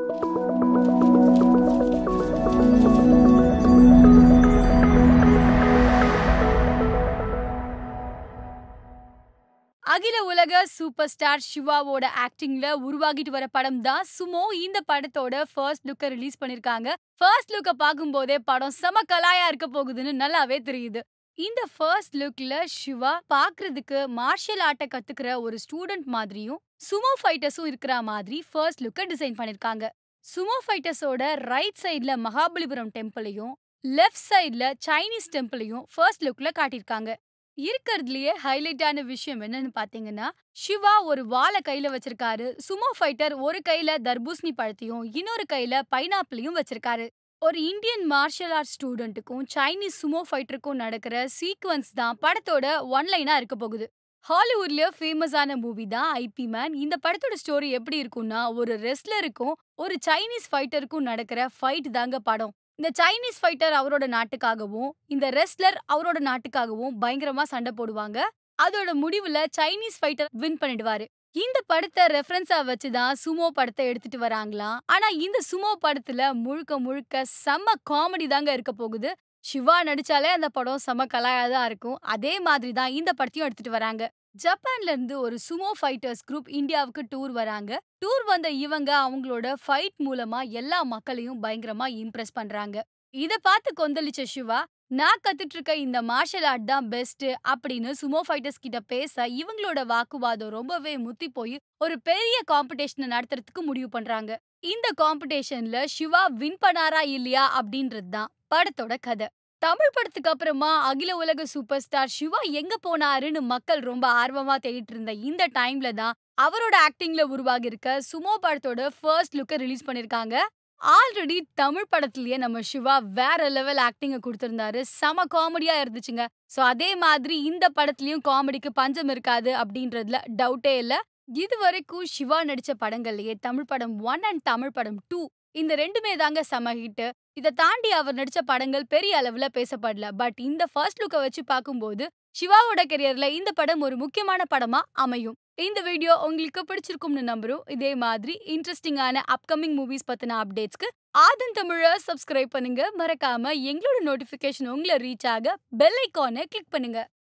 அகில உலக super star சிவாவோட ஆக்டிங்ல உருவாகிட்டு வர படம் தான் சுமோ இந்த படத்தோட ஃபர்ஸ்ட் லுக்க ரிலீஸ் பண்ணிருக்காங்க ஃபர்ஸ்ட் லுக்க பார்க்கும்போதே படம் செம கலாயா இருக்க போகுதுன்னு நல்லாவே தெரியுது இந்த ஃபர்ஸ்ட் லுக்ல சிவா பார்க்கிறதுக்கு மார்ஷியல் ஆர்ட்டை கத்துக்கிற ஒரு ஸ்டூடெண்ட் மாதிரியும் சுமோ ஃபைட்டர்ஸும் இருக்கிற மாதிரி ஃபர்ஸ்ட் லுக்க டிசைன் பண்ணிருக்காங்க சுமோ ஃபைட்டர்ஸோட ரைட் சைடுல மகாபலிபுரம் டெம்பிளையும் லெஃப்ட் சைடுல சைனீஸ் டெம்பிளையும் ஃபர்ஸ்ட் லுக்ல காட்டியிருக்காங்க இருக்கிறதுலயே ஹைலைட்டான விஷயம் என்னன்னு பாத்தீங்கன்னா சிவா ஒரு வாளை கையில வச்சிருக்காரு சுமோ ஃபைட்டர் ஒரு கையில தர்பூசணி பழத்தையும் இன்னொரு கையில பைனாப்பிளையும் வச்சிருக்காரு ஒரு இந்தியன் மார்ஷியல் ஆர்ட் ஸ்டூடெண்ட்டுக்கும் சைனீஸ் சுமோ ஃபைட்டருக்கும் நடக்கிற சீக்வன்ஸ் தான் படத்தோட ஒன்லைனா இருக்க போகுது ஹாலிவுட்ல ஃபேமஸான மூவி தான் ஐபி மேன் இந்த படத்தோட ஸ்டோரி எப்படி இருக்கும்னா ஒரு ரெஸ்லருக்கும் ஒரு சைனீஸ் ஃபைட்டருக்கும் நடக்கிற ஃபைட் தாங்க படம் இந்த சைனீஸ் ஃபைட்டர் அவரோட நாட்டுக்காகவும் இந்த ரெஸ்லர் அவரோட நாட்டுக்காகவும் பயங்கரமா சண்டை போடுவாங்க அதோட முடிவுல சைனீஸ் ஃபைட்டர் வின் பண்ணிடுவாரு இந்த படத்தை ரெஃபரன்ஸா வச்சுதான் சுமோ படத்தை எடுத்துட்டு வராங்களாம் ஆனா இந்த சுமோ படத்துல முழுக்க முழுக்க செம்ம காமெடி தாங்க இருக்க போகுது சிவா நடிச்சாலே அந்த படம் செம கலாயா தான் இருக்கும் அதே மாதிரி தான் இந்த படத்தையும் எடுத்துட்டு வராங்க ஜப்பான்ல இருந்து ஒரு சுமோ ஃபைட்டர்ஸ் குரூப் இந்தியாவுக்கு டூர் வராங்க டூர் வந்த இவங்க அவங்களோட ஃபைட் மூலமா எல்லா மக்களையும் பயங்கரமா இம்ப்ரெஸ் பண்றாங்க இத பார்த்து கொந்தளிச்ச சிவா நான் கத்துட்டு இருக்க இந்த மார்ஷல் ஆர்ட் தான் பெஸ்ட் அப்படின்னு சுமோ ஃபைட்டர்ஸ் கிட்ட பேச இவங்களோட வாக்குவாதம் ரொம்பவே முத்தி போய் ஒரு பெரிய காம்படிஷனை நடத்துறதுக்கு முடிவு பண்றாங்க இந்த காம்படிஷன்ல சிவா வின் பண்ணாரா இல்லையா அப்படின்றது தான் படத்தோட கதை தமிழ் படத்துக்கு அப்புறமா அகில உலக சூப்பர் ஸ்டார் சிவா எங்க போனாருன்னு மக்கள் ரொம்ப ஆர்வமா தேடிட்டு இருந்த இந்த டைம்ல தான் அவரோட ஆக்டிங்ல உருவாகி இருக்க சுமோ படத்தோட ஃபர்ஸ்ட் லுக்க ரிலீஸ் பண்ணிருக்காங்க ஆல்ரெடி தமிழ் படத்திலேயே நம்ம சிவா வேற லெவல் ஆக்டிங்க கொடுத்திருந்தாரு செம காமெடியா இருந்துச்சுங்க சோ அதே மாதிரி இந்த படத்துலயும் காமெடிக்கு பஞ்சம் இருக்காது அப்படின்றதுல டவுட்டே இல்ல இது வரைக்கும் சிவா நடிச்ச படங்கள்லயே தமிழ் படம் ஒன் அண்ட் தமிழ் படம் டூ இந்த ரெண்டுமே தாங்க செம ஹிட் இதை தாண்டி அவர் நடிச்ச படங்கள் பெரிய அளவுல பேசப்படல பட் இந்த ஃபர்ஸ்ட் லுக்கை வச்சு பார்க்கும்போது சிவாவோட கெரியர்ல இந்த படம் ஒரு முக்கியமான படமா அமையும் இந்த வீடியோ உங்களுக்கு பிடிச்சிருக்கும்னு நம்புறோம் இதே மாதிரி இன்ட்ரெஸ்டிங்கான அப்கமிங் மூவிஸ் பத்தின அப்டேட்ஸ்க்கு ஆதன் தமிழ சப்ஸ்கிரைப் பண்ணுங்க மறக்காம எங்களோட நோட்டிபிகேஷன் உங்களை ரீச் ஆக பெல் ஐக்கானை கிளிக் பண்ணுங்க